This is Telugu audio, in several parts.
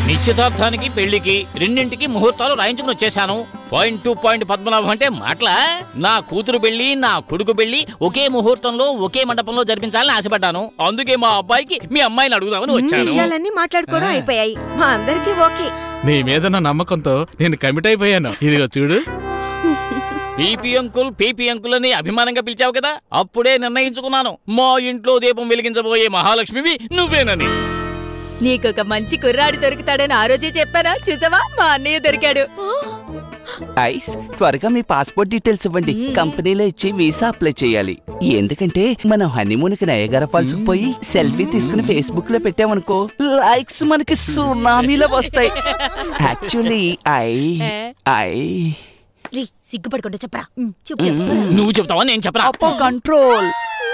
నిశ్చితార్థానికి పెళ్లికి రెండింటికి ముహూర్తాలు రాయించుకుని వచ్చేసాను పాయింట్ టు పాయింట్ పద్మనాభం అంటే మాటలా నా కూతురు పెళ్లి నా కొడుకు పెళ్లి ఒకే ముహూర్తంలో ఒకే మండపంలో జరిపించాలని ఆశపడ్డాను అందుకే మా అబ్బాయికి మీ అమ్మాయిని అడుగుదామని వచ్చాను విషయాలన్నీ మాట్లాడుకోవడం అయిపోయాయి మా అందరికీ ఓకే నీ మీద నా నమ్మకంతో నేను కమిట్ అయిపోయాను ఇదిగో చూడు పీపీ అంకుల్ పీపీ అంకుల్ అని అభిమానంగా పిలిచావు కదా అప్పుడే నిర్ణయించుకున్నాను మా ఇంట్లో దీపం వెలిగించబోయే మహాలక్ష్మివి నువ్వేనని నీకొక మంచి కుర్రాడు దొరుకుతాడని ఆ రోజే చెప్పానా చూసావా మా అన్నయ్య దొరికాడు ఐస్ త్వరగా మీ పాస్పోర్ట్ డీటెయిల్స్ ఇవ్వండి కంపెనీలో ఇచ్చి వీసా అప్లై చేయాలి ఎందుకంటే మనం హనీమూన్ కి నయగర ఫాల్స్ పోయి సెల్ఫీ తీసుకుని ఫేస్బుక్ లో పెట్టామనుకో లైక్స్ మనకి సునామీలో వస్తాయి యాక్చువల్లీ ఐ ఐ రీ సిగ్గుపడకుండా చెప్పరా చెప్పు చెప్పు నువ్వు చెప్తావా నేను చెప్పరా అప్పో control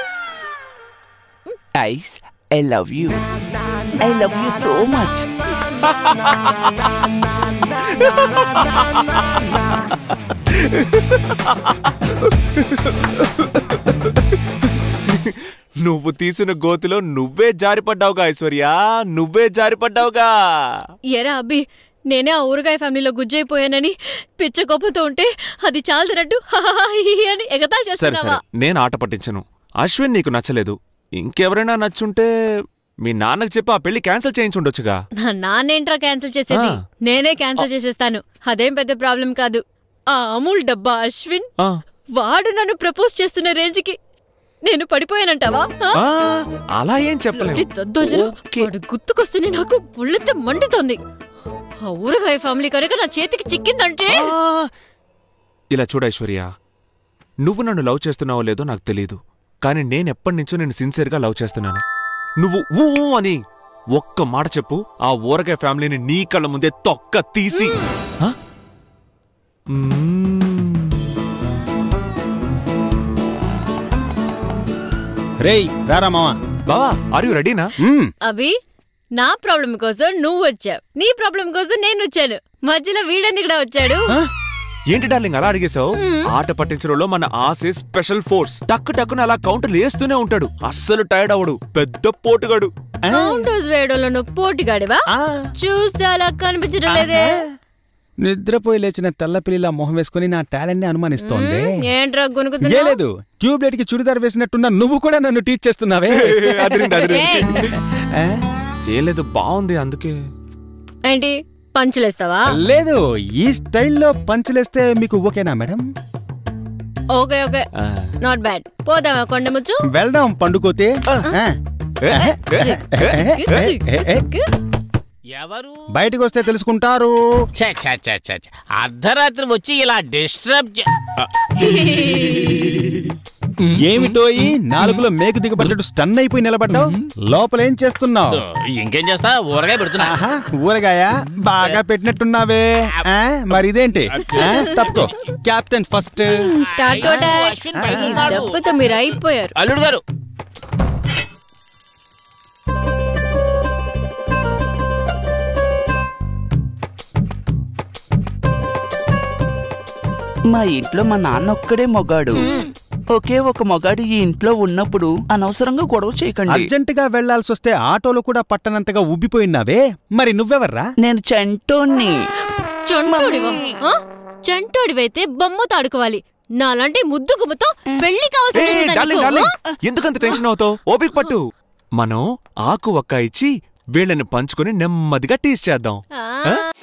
ice I love you I love you so much నువ్వు తీసిన గోతిలో నువ్వే జారిపడ్డావుగా ఐశ్వర్య నువ్వే జారిపడ్డావుగా ఎరా అబ్బి నేనే ఆ ఊరగాయ ఫ్యామిలీలో గుజ్జైపోయానని పిచ్చ కోపంతో ఉంటే అది చాలదనట్టు అని ఎగతాళి సరే సరే చేస్తున్నావా నేను ఆట పట్టించను అశ్విన్ నీకు నచ్చలేదు ఇంకెవరైనా నచ్చుంటే మీ నాన్నకు చెప్పి ఆ పెళ్లి క్యాన్సిల్ చేయించుండొచ్చుగా నా నాన్నేంట్రా క్యాన్సిల్ చేసేది ఆ. నేనే క్యాన్సిల్ చేసేస్తాను అదేం పెద్ద ప్రాబ్లం కాదు ఆ అమూల్ డబ్బా అశ్విన్ ఆ, వాడు నన్ను ప్రపోజ్ చేస్తున్న రేంజ్కి నేను పడిపోయానంటావా ఆ? ఆ, అలా ఏం చెప్పలేము ఈ దద్దోజనం ఓకే. వాడు గుర్తుకొస్తేనే నాకు ఒళ్ళెత్త మండుతోంది ఆ ఊరగాయ ఫ్యామిలీ కనుక నా చేతికి చిక్కిందంటే ఆ, ఇలా చూడు ఐశ్వర్య నువ్వు నన్ను లవ్ చేస్తున్నావో లేదో నాకు తెలియదు కానీ నేను ఎప్పటి నుంచో నేను సిన్సియర్గా లవ్ చేస్తున్నాను నువ్వు ఊ ఊ అని ఒక్క మాట చెప్పు ఆ ఊరగాయ ఫ్యామిలీని నీ కళ్ళ ముందే తొక్క తీసి ఆ? మ్మ్. రేయ్ రారా మావా బావా ఆర్ యు రెడీనా మ్మ్. అభి నా ప్రాబ్లం కోసం నువ్వు వచ్చావు నీ ప్రాబ్లం కోసం నేను వచ్చాను మధ్యలో వీడెందుకు కూడా వచ్చాడు ఏంటి డార్లింగ్ అలా అడిగేశావు ఆట పట్టించడంలో మన ఆసే స్పెషల్ ఫోర్స్ టక్కు టక్కున అలా కౌంటర్లు వేస్తూనే ఉంటాడు అస్సలు టైర్డ్ అవడు పెద్ద పోటుగాడు కౌంటర్స్ వేయడంలో నువ్వు పోటీగాడివా చూస్తే అలా కనిపించడం లేదే నిద్రపోయి లేచిన తెల్ల పిల్లిలా మొహం వేసుకుని నా టాలెంట్ ని అనుమానిస్తోంది ఏంట్రా ఏ గునుకుతున్నా లేదు ట్యూబ్లైట్ కి చుడిదార్ వేసినట్టున్న నువ్వు కూడా నన్ను టీచ్ చేస్తున్నావే అదిరింది అదిరింది ఆ? ఏం లేదు బాగుంది అందుకే ఏంటి పంచులేస్తావా లేదు ఈ స్టైల్లో పంచలేస్తే మీకు ఓకేనా మేడం ఓకే ఓకే ఆ. నాట్ బ్యాడ్ పోదామా కొండముచ్చు వెళ్దాం పండుకోతే ఆ. ఎవరు బయటికి వస్తే తెలుసుకుంటారు ఛే, ఛే, ఛే, ఛే, ఛే. అర్ధరాత్రి వచ్చి ఇలా డిస్టర్బ్ ఏమిటో ఈ నాలుగులో మేకు దిగబడ్డట్టు స్టన్ అయిపోయి నిలబడ్డావు లోపల ఏం చేస్తున్నావు ఇంకేం చేస్తా ఊరగాయ పెడుతున్నా ఆహా ఊరగాయ బాగా పెట్టినట్టున్నావే ఆ, మరి ఇదేంటి ఆ, తప్పుకో కెప్టెన్ ఫస్ట్ స్టార్ట్ అయ్యో, అశ్విన్ పైకి ఉన్నాడు. దెబ్బతో మీరు అయిపోయారు అల్లుడు గారు మా ఇంట్లో మా నాన్న ఒక్కడే మొగాడు ఒకే ఒక మొగాడు ఈ ఇంట్లో ఉన్నప్పుడు అనవసరంగా గొడవ చేయకండి అర్జెంట్ గా వెళ్లాల్సి వస్తే ఆటోలో కూడా పట్టనంతగా ఉబ్బిపోయినావే మరి నువ్వెవర్రా నేను చంటోన్ని చంటోడివా ఆ? చంటోడివైతే బొమ్మతో ఆడుకోవాలి నాలాంటి ముద్దు గుమ్మతో పెళ్లి ఏ, కావాల్సి డార్లింగ్, డార్లింగ్, ఎందుకంత టెన్షన్ అవుతావు ఓపిక పట్టు మనం ఆకు ఒక్క ఇచ్చి వీళ్ళని పంచుకొని నెమ్మదిగా టీస్ చేద్దాం ఆ?